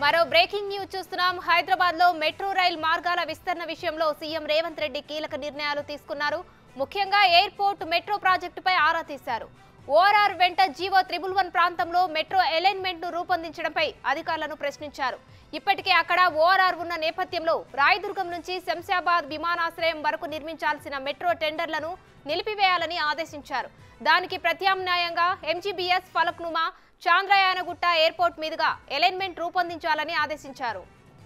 మరో breaking news చూస్తున్నాం హైదరాబాద్ లో మెట్రో రైల్ మార్గాల విస్తరణ విషయంలో సీఎం రేవంత్ రెడ్డి కీలక నిర్ణయాలు తీసుకున్నారు ముఖ్యంగా ఎయిర్పోర్ట్ మెట్రో ప్రాజెక్టుపై ఆరా తీశారు ఓఆర్ఆర్ వెంట జీవో త్రిబుల్ వన్ ప్రాంతంలో మెట్రో అలైన్మెంట్ ను రూపొందించడంపై అధికారులను ప్రశ్నించారు ఇప్పటికే అక్కడ ఓఆర్ఆర్ ఉన్న నేపథ్యంలో రాయదుర్గం నుంచి శంషాబాద్ విమానాశ్రయం వరకు నిర్మించాల్సిన మెట్రో టెండర్లను నిలిపివేయాలని ఆదేశించారు దానికి ప్రత్యామ్నాయంగా ఎంజీబీఎస్ ఫలక్నుమా చాంద్రయానగుట్ట ఎయిర్పోర్ట్ మీదుగా అలైన్మెంట్ రూపొందించాలని ఆదేశించారు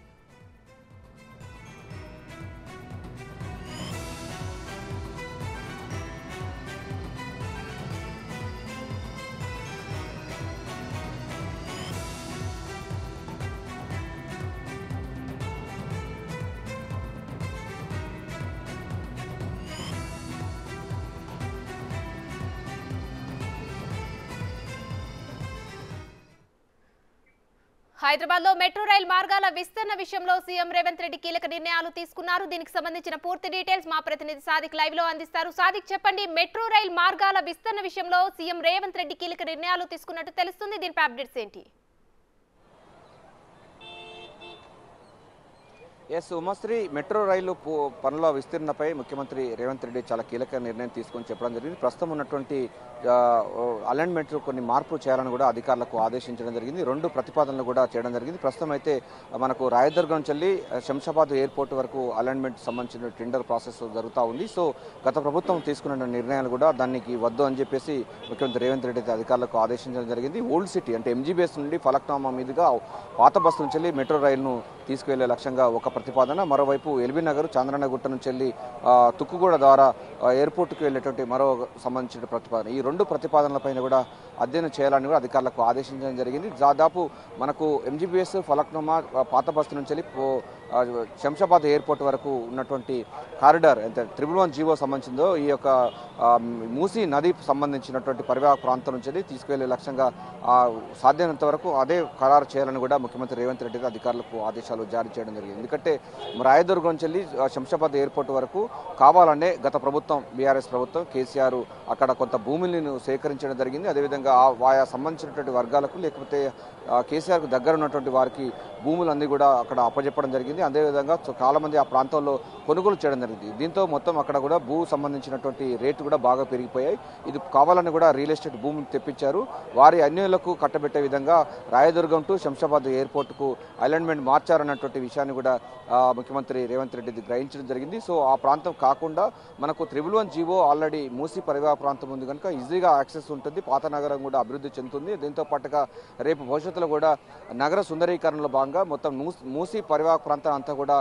హైదరాబాద్ లో మెట్రో రైల్ మార్గాల విస్తరణ విషయంలో సీఎం రేవంత్ రెడ్డి కీలక నిర్ణయాలు తీసుకున్నారు దీనికి సంబంధించిన పూర్తి డీటెయిల్స్ మా ప్రతినిధి సాదిక్ లైవ్ లో అందిస్తారు సాదిక్ చెప్పండి మెట్రో రైల్ మార్గాల విస్తరణ విషయంలో సీఎం రేవంత్ రెడ్డి కీలక నిర్ణయాలు తీసుకున్నట్టు తెలుస్తుంది దీనిపై అప్డేట్స్ ఏంటి ఎస్ ఉమాశ్రీ మెట్రో రైలు పు- పనుల విస్తీర్ణపై ముఖ్యమంత్రి రేవంత్ రెడ్డి చాలా కీలక నిర్ణయం తీసుకొని చెప్పడం జరిగింది ప్రస్తుతం ఉన్నటువంటి అలైన్మెంట్ కొన్ని మార్పు చేయాలని కూడా అధికారులకు ఆదేశించడం జరిగింది రెండు ప్రతిపాదనలు కూడా చేయడం జరిగింది ప్రస్తుతం అయితే మనకు రాయదుర్గం చెల్లి శంషాబాద్ ఎయిర్పోర్ట్ వరకు అలైన్మెంట్ సంబంధించిన టెండర్ ప్రాసెస్ జరుగుతూ ఉంది సో గత ప్రభుత్వం తీసుకున్న నిర్ణయాలు కూడా దానికి వద్దు అని చెప్పేసి ముఖ్యమంత్రి రేవంత్ రెడ్డి అయితే అధికారులకు ఆదేశించడం జరిగింది ఓల్డ్ సిటీ అంటే ఎంజీబీఎస్ నుండి ఫలక్నామా మీదుగా పాత బస్సు నుంచి వెళ్ళి మెట్రో రైలును తీసుకువెళ్లే లక్ష్యంగా ఒక ప్రతిపాదన మరోవైపు ఎల్బీ నగర్ చంద్రనగుట్ట నుంచి వెళ్ళి ఆ, తుక్కుగూడ ద్వారా ఆ, ఎయిర్పోర్ట్కి వెళ్ళేటువంటి మరో సంబంధించిన ప్రతిపాదన ఈ రెండు ప్రతిపాదనలపైన కూడా అధ్యయనం చేయాలని కూడా అధికారులకు ఆదేశించడం జరిగింది దాదాపు మనకు ఎంజీబీఎస్ ఫలక్నుమా ఆ, పాత బస్తు నుంచి వెళ్ళి పో- ఆ, శంషాబాద్ ఎయిర్పోర్ట్ వరకు ఉన్నటువంటి కారిడార్ ఎంత త్రిబుల్ వన్ జీవో సంబంధించిందో ఈ యొక్క ఆ, మూసీ నది సంబంధించినటువంటి పరివాహక ప్రాంతం నుంచి వెళ్ళి తీసుకువెళ్లే లక్ష్యంగా ఆ, సాధ్యమైనంత వరకు అదే ఖరారు చేయాలని కూడా ముఖ్యమంత్రి రేవంత్ రెడ్డి అధికారులకు ఆదేశాలు జారీ చేయడం జరిగింది ఎందుకంటే రాయదుర్గం నుంచి వెళ్ళి ఆ, శంషాబాద్ ఎయిర్పోర్ట్ వరకు కావాలనే గత ప్రభుత్వం బీఆర్ఎస్ ప్రభుత్వం కేసీఆర్ అక్కడ కొంత భూములను సేకరించడం జరిగింది అదేవిధంగా ఆ ఆయా సంబంధించినటువంటి వర్గాలకు లేకపోతే ఆ, కేసీఆర్కు దగ్గర ఉన్నటువంటి వారికి భూములన్నీ కూడా అక్కడ అప్పజెప్పడం జరిగింది అదేవిధంగా చ- చాలా మంది ఆ ప్రాంతంలో కొనుగోలు చేయడం జరిగింది దీంతో మొత్తం అక్కడ కూడా భూ సంబంధించినటువంటి రేటు కూడా బాగా పెరిగిపోయాయి ఇది కావాలని కూడా రియల్ ఎస్టేట్ భూమిని తెప్పించారు వారి అన్యులకు కట్టబెట్టే విధంగా రాయదుర్గం టు శంషాబాద్ ఎయిర్పోర్ట్కు అలైన్మెంట్ మార్చారన్నటువంటి విషయాన్ని కూడా ఆ, ముఖ్యమంత్రి రేవంత్ రెడ్డి గ్రహించడం జరిగింది సో ఆ ప్రాంతం కాకుండా మనకు triple one GO already Musi పరివాహ ప్రాంతం ఉంది కనుక ఈజీగా యాక్సెస్ ఉంటుంది పాత నగరం కూడా అభివృద్ధి చెందుతుంది దీంతో పాటుగా రేపు భవిష్యత్తులో కూడా నగర సుందరీకరణలో భాగంగా మొత్తం మూస్- మూసి పరివాహక ప్రాంతం అంతా కూడా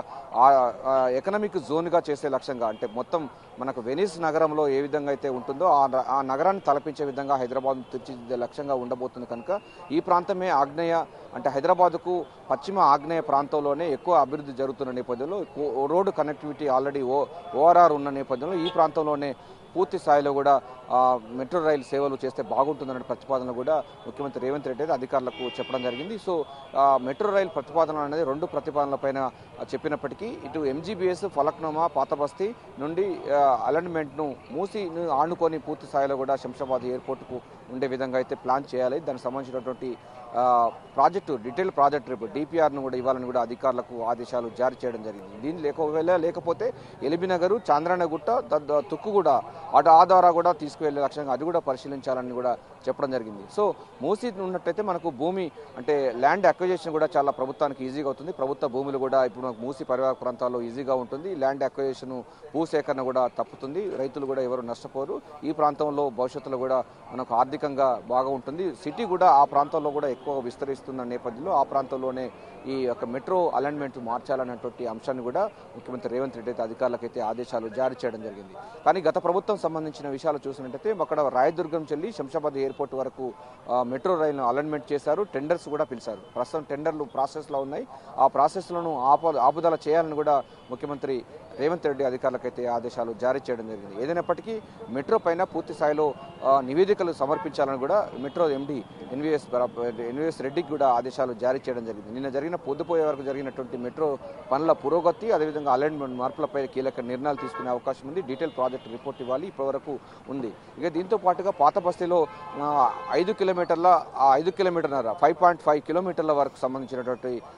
ఎకనామిక్ జోన్గా చేసే లక్ష్యంగా అంటే మొత్తం మనకు వెనిస్ నగరంలో ఏ విధంగా అయితే ఉంటుందో ఆ ర- ఆ నగరాన్ని తలపించే విధంగా హైదరాబాద్ తీర్చిదిద్దే లక్ష్యంగా ఉండబోతుంది కనుక ఈ ప్రాంతమే ఆగ్నేయ అంటే హైదరాబాద్కు పశ్చిమ ఆగ్నేయ ప్రాంతంలోనే ఎక్కువ అభివృద్ధి జరుగుతున్న నేపథ్యంలో కో- road connectivity already O ORR ఉన్న నేపథ్యంలో ఈ ప్రాంతంలోనే పూర్తి స్థాయిలో కూడా ఆ, మెట్రో రైలు సేవలు చేస్తే బాగుంటుందనే ప్రతిపాదన కూడా ముఖ్యమంత్రి రేవంత్ రెడ్డి అయితే అధికారులకు చెప్పడం జరిగింది సో ఆ, మెట్రో రైలు ప్రతిపాదన అనేది రెండు ప్రతిపాదనలపైన చెప్పినప్పటికీ ఇటు ఎంజీబీఎస్ ఫలక్నుమా పాత బస్తీ నుండి ఆ, అలైన్మెంట్ను మూసి ఆనుకొని పూర్తి స్థాయిలో కూడా శంషాబాద్ ఎయిర్పోర్ట్కు ఉండే విధంగా అయితే ప్లాన్ చేయాలి దానికి సంబంధించినటువంటి ఆ, ప్రాజెక్టు డీటెయిల్ ప్రాజెక్ట్ రేపు డిపిఆర్ను కూడా ఇవ్వాలని కూడా అధికారులకు ఆదేశాలు జారీ చేయడం జరిగింది దీని లేక ఒకవేళ లేకపోతే ఎలిబి నగరు చాంద్రానగుట్ట తద్- తుక్కు కూడా అటు ఆ ద్వారా కూడా తీసుకువెళ్లే లక్ష్యంగా అది కూడా పరిశీలించాలని కూడా చెప్పడం జరిగింది సో మూసి ఉన్నట్టయితే మనకు భూమి అంటే ల్యాండ్ అక్విజేషన్ కూడా చాలా ప్రభుత్వానికి ఈజీగా అవుతుంది ప్రభుత్వ భూములు కూడా ఇప్పుడు మనకు మూసి పరివాహక ప్రాంతాల్లో ఈజీగా ఉంటుంది ల్యాండ్ అక్విజేషన్ భూసేకరణ కూడా తప్పుతుంది రైతులు కూడా ఎవరు నష్టపోరు ఈ ప్రాంతంలో భవిష్యత్తులో కూడా మనకు ఆర్థికంగా బాగా ఉంటుంది సిటీ కూడా ఆ ప్రాంతంలో కూడా ఎక్కువ విస్తరిస్తున్న నేపథ్యంలో ఆ ప్రాంతంలోనే ఈ యొక్క మెట్రో అలైన్మెంట్ మార్చాలన్నటువంటి అంశాన్ని కూడా ముఖ్యమంత్రి రేవంత్ రెడ్డి అయితే అధికారులకైతే ఆదేశాలు జారీ చేయడం జరిగింది కానీ గత ప్రభుత్వం సంబంధించిన విషయాలు చూసినట్టయితే అక్కడ రాయదుర్గం చెల్లి శంషాబాద్ ఎయిర్పోర్ట్ వరకు ఆ, మెట్రో రైలును అలైన్మెంట్ చేశారు టెండర్స్ కూడా పిలిచారు ప్రస్తుతం టెండర్లు ప్రాసెస్లో ఉన్నాయి ఆ ప్రాసెస్లను ఆపు ఆపుదల చేయాలని కూడా ముఖ్యమంత్రి రేవంత్ రెడ్డి అధికారులకైతే ఆదేశాలు జారీ చేయడం జరిగింది ఏదైనప్పటికీ మెట్రో పైన పూర్తి స్థాయిలో ఆ, నివేదికలు సమర్పించాలని కూడా మెట్రో ఎండి ఎన్విఎస్ ఎన్విఎస్ రెడ్డికి కూడా ఆదేశాలు జారీ చేయడం జరిగింది నిన్న జరిగిన పొద్దుపోయే వరకు జరిగినటువంటి మెట్రో పనుల పురోగతి అదేవిధంగా అలైన్మెంట్ మార్పులపై కీలక నిర్ణయాలు తీసుకునే అవకాశం ఉంది డీటెయిల్ ప్రాజెక్ట్ రిపోర్ట్ ఇవ్వాలి ఇప్పటివరకు ఉంది ఇక దీంతో పాటుగా పాత బస్తీలో ఆ, ఐదు కిలోమీటర్ల ఆ ఐదు కిలోమీటర్ల ఫైవ్ పాయింట్ ఫైవ్ కిలోమీటర్ల వరకు సంబంధించినటువంటి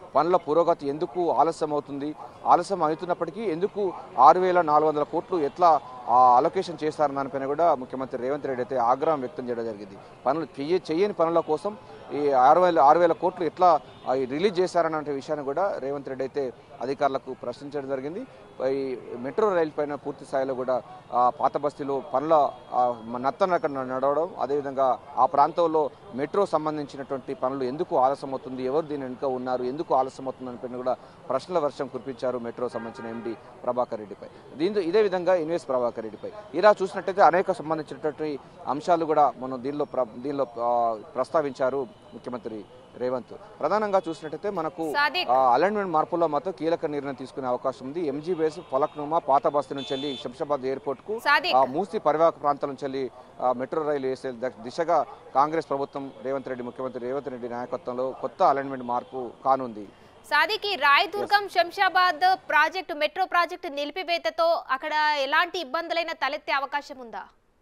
పనుల పురోగతి ఎందుకు ఆలస్యం అవుతుంది ఆలస్యం అవుతున్నప్పటికీ ఎందుకు ఆరు వేల నాలుగు వందల కోట్లు ఎట్లా అలొకేషన్ చేస్తారన్న దానిపైన కూడా ముఖ్యమంత్రి రేవంత్ రెడ్డి అయితే ఆగ్రహం వ్యక్తం చేయడం జరిగింది పనులు చెయ్య చెయ్యని పనుల కోసం ఈ ఆరు వేల ఆరు వేల కోట్లు ఎట్లా ఆ, ఈ రిలీజ్ చేశారన్న విషయాన్ని కూడా రేవంత్ రెడ్డి అయితే అధికారులకు ప్రశ్నించడం జరిగింది ఈ మెట్రో రైలు పైన పూర్తి స్థాయిలో కూడా ఆ, పాత బస్తీలో పనుల ఆ, నత్తనక నడవడం అదేవిధంగా ఆ ప్రాంతంలో మెట్రో సంబంధించినటువంటి పనులు ఎందుకు ఆలస్యం అవుతుంది ఎవరు దీని వెనుక ఉన్నారు ఎందుకు ఆలస్యం అవుతుంది అని పైన కూడా ప్రశ్నల వర్షం కురిపించారు మెట్రో సంబంధించిన ఎండి ప్రభాకర్ రెడ్డిపై దీంతో ఇదే విధంగా ఇన్వెస్ ప్రభాకర్ రెడ్డిపై ఇలా చూసినట్టయితే అనేక సంబంధించినటువంటి అంశాలు కూడా మనం దీనిలో ప్ర- దీనిలో ఆ, ప్రస్తావించారు ముఖ్యమంత్రి రేవంత్ ప్రధానంగా చూసినట్టయితే మనకు సాదిక్ అలైన్మెంట్ మార్పుల్లో మాత్రం కీలక నిర్ణయం తీసుకునే అవకాశం ఉంది ఎంజీ బేస్ ఫలక్నుమా పాత బస్తీ నుంచి వెళ్ళి శంషాబాద్ ఎయిర్పోర్ట్ కు సాదిక్ ఆ మూసి పరివాహక ప్రాంతం నుంచి వెళ్ళి ఆ, మెట్రో రైలు వేసే ద- దిశగా కాంగ్రెస్ ప్రభుత్వం రేవంత్ రెడ్డి ముఖ్యమంత్రి రేవంత్ రెడ్డి నాయకత్వంలో కొత్త అలైన్మెంట్ మార్పు కానుంది సాదిక్ ఈ Rayadurgam Shamshabad project metro project నిలిపివేతతో అక్కడ ఎలాంటి ఇబ్బందులైనా తలెత్తే అవకాశం ఉందా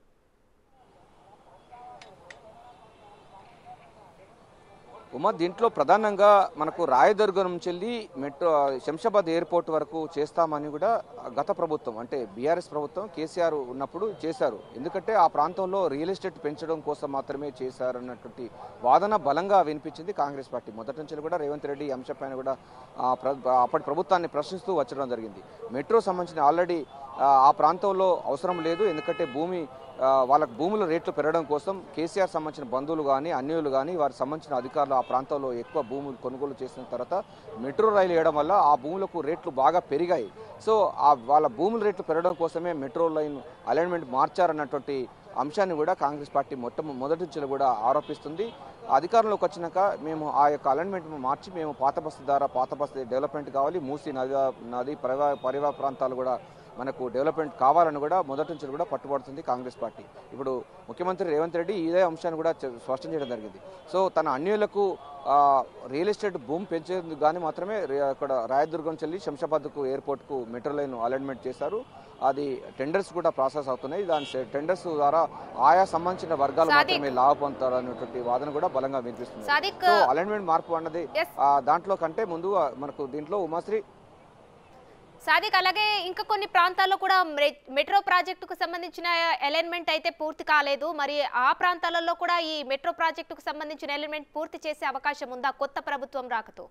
ఉమా దీంట్లో ప్రధానంగా మనకు రాయదుర్గం నుంచి వెళ్ళి మెట్రో శంషాబాద్ ఎయిర్పోర్ట్ వరకు చేస్తామని కూడా గత ప్రభుత్వం అంటే బీఆర్ఎస్ ప్రభుత్వం కేసీఆర్ ఉన్నప్పుడు చేశారు ఎందుకంటే ఆ ప్రాంతంలో రియల్ ఎస్టేట్ పెంచడం కోసం మాత్రమే చేశారు అన్నటువంటి వాదన బలంగా వినిపించింది కాంగ్రెస్ పార్టీ మొదటి నుంచి కూడా రేవంత్ రెడ్డి ఈ అంశంపైన కూడా ఆ, ప్ర- అప్పటి ప్రభుత్వాన్ని ప్రశ్నిస్తూ వచ్చడం జరిగింది మెట్రో సంబంధించిన ఆల్రెడీ ఆ ప్రాంతంలో అవసరం లేదు ఎందుకంటే భూమి ఆ, వాళ్ళకు భూముల రేట్లు పెరగడం కోసం కేసీఆర్ సంబంధించిన బంధువులు కానీ అన్యులు కానీ వారికి సంబంధించిన అధికారులు ఆ ప్రాంతంలో ఎక్కువ భూములు కొనుగోలు చేసిన తర్వాత మెట్రో రైలు వేయడం వల్ల ఆ భూములకు రేట్లు బాగా పెరిగాయి సో ఆ వాళ్ళ భూముల రేట్లు పెరగడం కోసమే మెట్రో లైన్ అలైన్మెంట్ మార్చారన్నటువంటి అంశాన్ని కూడా కాంగ్రెస్ పార్టీ మొట్ట మొదటి నుంచి కూడా ఆరోపిస్తుంది అధికారంలోకి వచ్చినాక మేము ఆ యొక్క అలైన్మెంట్ మార్చి మేము పాత బస్తీ ద్వారా పాత బస్తీ డెవలప్మెంట్ కావాలి మూసి నది నది పరివా పరివా ప్రాంతాలు కూడా మనకు డెవలప్మెంట్ కావాలని కూడా మొదటి నుంచి కూడా పట్టుబడుతుంది కాంగ్రెస్ పార్టీ ఇప్పుడు ముఖ్యమంత్రి రేవంత్ రెడ్డి ఇదే అంశాన్ని కూడా చె- స్పష్టం చేయడం జరిగింది సో తన అన్యులకు ఆ, రియల్ ఎస్టేట్ భూమి పెంచేందుకు కానీ మాత్రమే రే- అక్కడ రాయదుర్గం చెల్లి శంషాబాద్కు ఎయిర్పోర్ట్కు మెట్రో లైన్ అలైన్మెంట్ చేశారు అది టెండర్స్ కూడా ప్రాసెస్ అవుతున్నాయి దాని సె- టెండర్స్ ద్వారా ఆయా సంబంధించిన వర్గాలు సాదిక్. మాత్రమే లాభ పొందుతారు అనేటువంటి వాదన కూడా బలంగా వినిపిస్తుంది సాదిక్ సో అలైన్మెంట్ మార్పు అన్నది Yes. ఆ, దాంట్లో కంటే ముందు ఆ, మనకు దీంట్లో ఉమాశ్రీ సాదిక్ అలాగే ఇంకా కొన్ని ప్రాంతాల్లో కూడా మె- మెట్రో ప్రాజెక్టుకు సంబంధించిన ఎలైన్మెంట్ అయితే పూర్తి కాలేదు మరి ఆ ప్రాంతాలలో కూడా ఈ మెట్రో ప్రాజెక్టుకు సంబంధించిన ఎలిమెంట్ పూర్తి చేసే అవకాశం ఉందా కొత్త ప్రభుత్వం రాకతో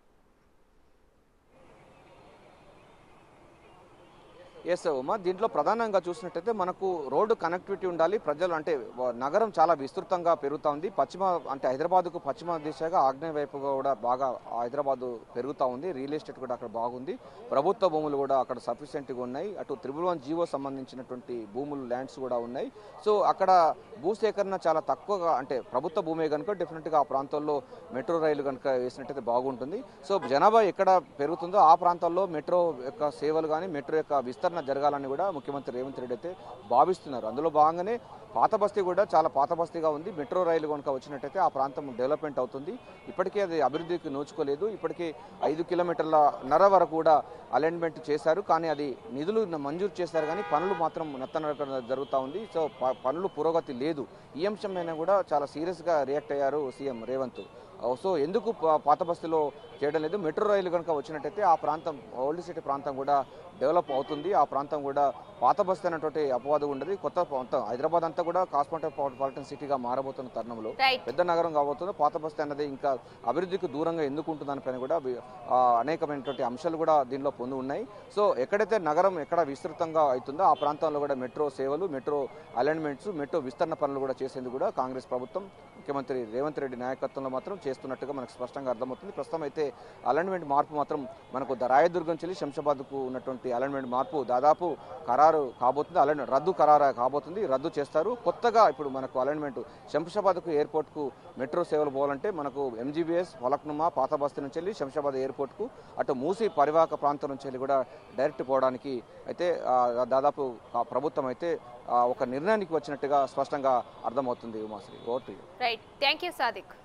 ఎస్ ఉమా దీంట్లో ప్రధానంగా చూసినట్టయితే మనకు రోడ్డు కనెక్టివిటీ ఉండాలి ప్రజలు అంటే వ- నగరం చాలా విస్తృతంగా పెరుగుతా ఉంది పశ్చిమ అంటే హైదరాబాద్కు పశ్చిమ దిశగా ఆగ్నేయ వైపుగా కూడా బాగా హైదరాబాద్ పెరుగుతూ ఉంది రియల్ ఎస్టేట్ కూడా అక్కడ బాగుంది ప్రభుత్వ భూములు కూడా అక్కడ సఫిషియెంట్గా ఉన్నాయి అటు త్రిబుల్ వన్ జీవో సంబంధించినటువంటి భూములు ల్యాండ్స్ కూడా ఉన్నాయి సో అక్కడ భూసేకరణ చాలా తక్కువగా అంటే ప్రభుత్వ భూమే కనుక డెఫినెట్గా ఆ ప్రాంతాల్లో మెట్రో రైలు కనుక వేసినట్టయితే బాగుంటుంది సో జనాభా ఎక్కడ పెరుగుతుందో ఆ ప్రాంతాల్లో మెట్రో యొక్క సేవలు కానీ మెట్రో యొక్క విస్తరణ జరగాలని కూడా ముఖ్యమంత్రి రేవంత్ రెడ్డి అయితే భావిస్తున్నారు అందులో భాగంగానే పాత బస్తీ కూడా చాలా పాత బస్తీగా ఉంది మెట్రో రైలు కనుక వచ్చినట్టయితే ఆ ప్రాంతం డెవలప్మెంట్ అవుతుంది ఇప్పటికే అది అభివృద్ధికి నోచుకోలేదు ఇప్పటికే ఐదు కిలోమీటర్ల నర వరకు కూడా అలైన్మెంట్ చేశారు కానీ అది నిధులు మంజూరు చేశారు కానీ పనులు మాత్రం నత్తనడక జరుగుతూ ఉంది సో ప- పనులు పురోగతి లేదు ఈ అంశం మీద కూడా చాలా సీరియస్గా రియాక్ట్ అయ్యారు సీఎం రేవంత్ సో ఎందుకు ప- పాత బస్తీలో చేయడం లేదు మెట్రో రైలు కనుక వచ్చినట్టయితే ఆ ప్రాంతం ఓల్డ్ సిటీ ప్రాంతం కూడా డెవలప్ అవుతుంది ఆ ప్రాంతం కూడా పాత బస్తీ అనేటువంటి అపవాదం ఉండదు కొత్త మొత్తం హైదరాబాద్ అంతా కూడా కాస్మోపాలిటన్ సిటీగా మారబోతున్న తరుణంలో రైట్ పెద్ద నగరం కాబోతుంది పాత బస్తీ అన్నది ఇంకా అభివృద్ధికి దూరంగా ఎందుకు ఉంటుందని కూడా వి- ఆ, అనేకమైనటువంటి అంశాలు కూడా దీనిలో పొంది ఉన్నాయి సో ఎక్కడైతే నగరం ఎక్కడ విస్తృతంగా అవుతుందో ఆ ప్రాంతంలో కూడా మెట్రో సేవలు మెట్రో అలైన్మెంట్స్ మెట్రో విస్తరణ పనులు కూడా చేసేందుకు కూడా కాంగ్రెస్ ప్రభుత్వం ముఖ్యమంత్రి రేవంత్ రెడ్డి నాయకత్వంలో మాత్రం చేస్తున్నట్టుగా మనకు స్పష్టంగా అర్థమవుతుంది ప్రస్తుతం అయితే అలైన్మెంట్ మార్పు మాత్రం మనకు ద- రాయదుర్గం చెల్లి శంషాబాద్కు ఉన్నటువంటి అలైన్మెంట్ మార్పు దాదాపు ఖరారు కాబోతుంది అలైన్ రద్దు ఖరారు కాబోతుంది రద్దు చేస్తారు కొత్తగా ఇప్పుడు మనకు అలైన్మెంట్ శంషాబాద్కు ఎయిర్పోర్ట్కు మెట్రో సేవలు పోవాలంటే మనకు ఎంజీబీఎస్ ఫలక్నుమా పాత బస్తీ నుంచి వెళ్ళి శంషాబాద్ ఎయిర్పోర్ట్కు అటు మూసి పరివాహక ప్రాంతం నుంచి వెళ్ళి కూడా డైరెక్ట్ పోవడానికి అయితే ఆ, దాదాపు ఆ ప్రభుత్వం అయితే ఆ, ఒక నిర్ణయానికి వచ్చినట్టుగా స్పష్టంగా అర్థమవుతుంది Umashri vote right thank you Sadiq